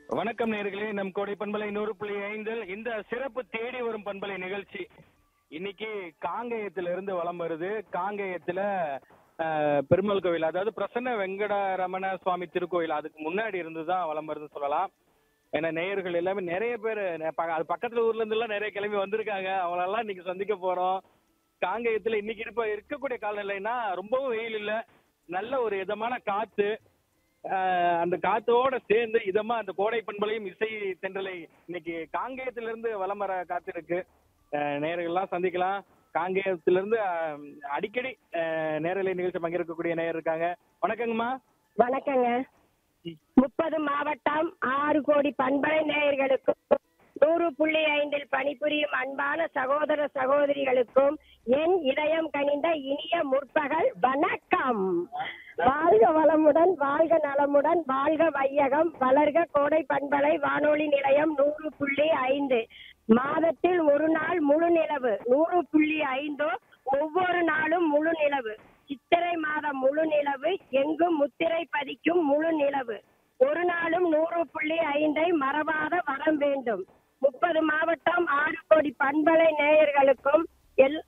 வணக்கம் நேர்களே நம் கோடை பண்பலை நூறு புள்ளி ஐந்தில் இந்த சிறப்பு தேடி வரும் பண்பலை நிகழ்ச்சி இன்னைக்கு காங்கேயத்துல இருந்து வலம் வருது காங்கேயத்துல அஹ், பெருமாள் கோவில் அதாவது பிரசன்ன வெங்கடரமண சுவாமி திருக்கோயில் அதுக்கு முன்னாடி இருந்து தான் வலம் வருதுன்னு சொல்லலாம் ஏன்னா நேயர்கள் எல்லாமே நிறைய பேர் அது பக்கத்துல ஊர்ல இருந்து எல்லாம் நிறைய கிளம்பி வந்திருக்காங்க அவங்களெல்லாம் இன்னைக்கு சந்திக்க போறோம் காங்கேயத்துல இன்னைக்கு இருப்ப இருக்கக்கூடிய காலநிலைன்னா ரொம்பவும் வெயில் இல்ல நல்ல ஒரு இதமான காத்து ஆஹ் அந்த காத்தோட சேர்ந்து இதமா அந்த கோடை பண்பலையும் இசை தென்றலை இன்னைக்கு காங்கேயத்திலிருந்து வலம் வர காத்திருக்கு ஆஹ் நேயர்கள்லாம் சந்திக்கலாம் காங்கேயத்திலிருந்து ஆஹ் அடிக்கடி ஆஹ் நேரலை நிகழ்ச்சி பங்கேற்கக்கூடிய நேயர் இருக்காங்க வணக்கங்கம்மா வணக்கங்க முப்பது மாவட்டம் ஆறு கோடி பண்பலை நேயர்களுக்கும் நூறு புள்ளி ஐந்தில் பணிபுரியும் அன்பான சகோதர சகோதரிகளுக்கும் என் இதயம் கனிந்த இனிய முற்பகல் வணக்கம் வாழ்க வளமுடன் வாழ்க நலமுடன் வாழ்க வையகம் வளர்க கோடை பண்பலை வானொலி நிலையம் நூறு புள்ளி ஐந்து மாதத்தில் ஒரு நாள் முழு நிலவு நூறு புள்ளி ஐந்தோ ஒவ்வொரு நாளும் முழு நிலவு சித்திரை மாதம் முழு நிலவு எங்கும் முத்திரை பதிக்கும் முழு நிலவு ஒரு நாளும் நூறு புள்ளி ஐந்தை மறவாத வரம் வேண்டும் முப்பது மாவட்டம் ஆறு கோடி பண்பலை நேயர்களுக்கும் எல்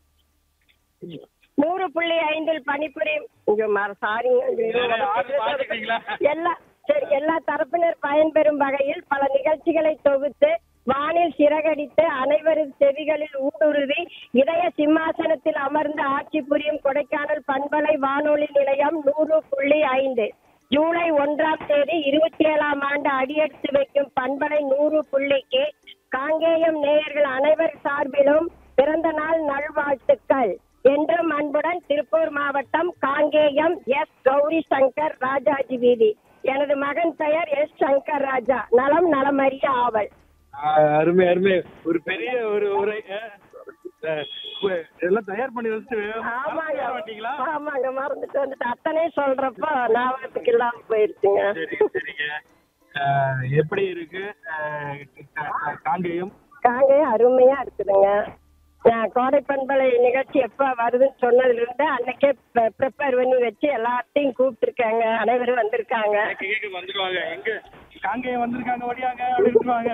நூறு புள்ளி ஐந்தில் பணிபுரியும் இங்க மற- பாத்துக்கிறீங்களா? சாரிங்க எல்லா சரி எல்லா தரப்பினர் பயன்பெறும் வகையில் பல நிகழ்ச்சிகளை தொகுத்து வானில் சிறகடித்து அனைவரது செவிகளில் ஊடுருவி இதய சிம்மாசனத்தில் அமர்ந்து ஆட்சி புரியும் கொடைக்கானல் பண்பலை வானொலி நிலையம் நூறு புள்ளி ஐந்து ஜூலை ஒன்றாம் தேதி இருபத்தி ஏழாம் ஆண்டு அடியெடுத்து வைக்கும் பண்பலை நூறு புள்ளிக்கு காங்கேயம் நேயர்கள் அனைவர் சார்பிலும் பிறந்த நாள் நல்வாழ்த்துக்கள் என்றும் அன்புடன் திருப்பூர் மாவட்டம் காங்கேயம் எஸ் கௌரி சங்கர் ராஜாஜி வீதி எனது மகன் பெயர் எஸ் சங்கர் ராஜா நலம் நலமறிய ஆவல் ஆஹ் அருமை அருமை ஒரு பெரிய ஒரு உரை ஆஹ் ஆஹ் எல்லாம் தயார் பண்ணி வச்சுட்டு ஆமாங்க மாட்டீங்களா ஆமாங்க மறந்துட்டு வந்துட்டு அத்தனை சொல்றப்ப ஞாபகத்துக்கு இல்லாம போயிருச்சுங்க சரி சரிங்க ஆஹ் எப்படி இருக்கு ஆஹ் கா- காங்கேயம் காங்கேயம் அருமையா இருக்குதுங்க நான் கோடை பண்பலை நிகழ்ச்சி எப்ப வருதுன்னு சொன்னதுல இருந்து அன்னைக்கே ப்ரிப்பேர் பண்ணி வச்சு எல்லாத்தையும் கூப்பிட்டுருக்காங்க அனைவரும் வந்திருக்காங்க கேட்க கேட்க வந்துருவாங்க எங்க காங்கேயம் வந்திருக்காங்க ஓடியாங்க அப்படின்ட்டுவாங்க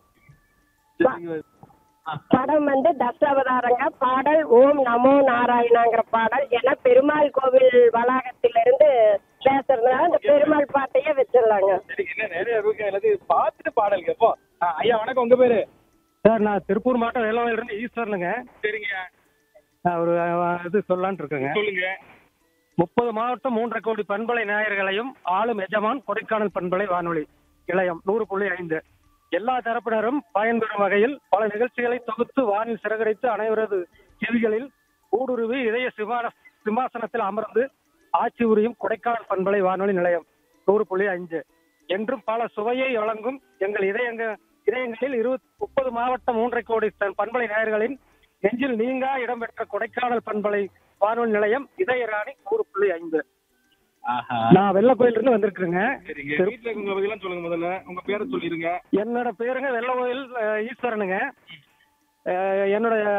சரிங்க. படம் வந்து தசாவதாரங்க பாடல் ஓம் நமோ நாராயணாங்கிற பாடல் ஏன்னா பெருமாள் கோவில் வளாகத்திலிருந்து பேசுறதுனால இந்த பெருமாள் பாட்டையே வச்சிடலாங்க சரி என்ன நிறைய இருக்கு எல்லாத்தையும் பார்த்துட்டு பாடல் கேட்போம் ஆஹ் ஐயா வணக்கம் உங்க பேரு சார் நான் திருப்பூர் மாவட்டம் வேளாண்மையில இருந்து ஈஸ்வரனுங்க சரிங்க நான் ஒரு அஹ், இது சொல்லலாம்னு இருக்கேங்க சொல்லுங்க முப்பது மாவட்டம் மூன்றரை கோடி பண்பலை நேயர்களையும் ஆளும் எஜமான் கொடைக்கானல் பண்பலை வானொலி இளையம் நூறு புள்ளி ஐந்து எல்லா தரப்பினரும் பயன்பெறும் வகையில் பல நிகழ்ச்சிகளை தொகுத்து வானில் சிறகடித்து அனைவரது செவிகளில் ஊடுருவி இதய சிவான சிம்மாசனத்தில் அமர்ந்து ஆட்சி உரியும் கொடைக்கானல் பண்பலை வானொலி நிலையம் நூறு புள்ளி ஐந்து என்றும் பல சுவையை வழங்கும் எங்கள் இதயங்க இதயங்களில் இருபத் முப்பது மாவட்டம் மூன்றரை கோடி தன் பண்பலை நேயர்களின் நெஞ்சில் நீங்கா இடம்பெற்ற கொடைக்கானல் பண்பலை வானொலி நிலையம் இதயராணி நூறு புள்ளி ஐந்து ஆஹா நான் வெள்ளக்கோயில இருந்து வந்திருக்கிறேங்க சரிங்க வீட்டுல உங்க பத்திலாம் சொல்லுங்க முதல்ல உங்க பேரை சொல்லிருங்க என்னோட பேருங்க வெள்ளக்கோயில் அஹ், ஈஸ்வரனுங்க அஹ், என்னோட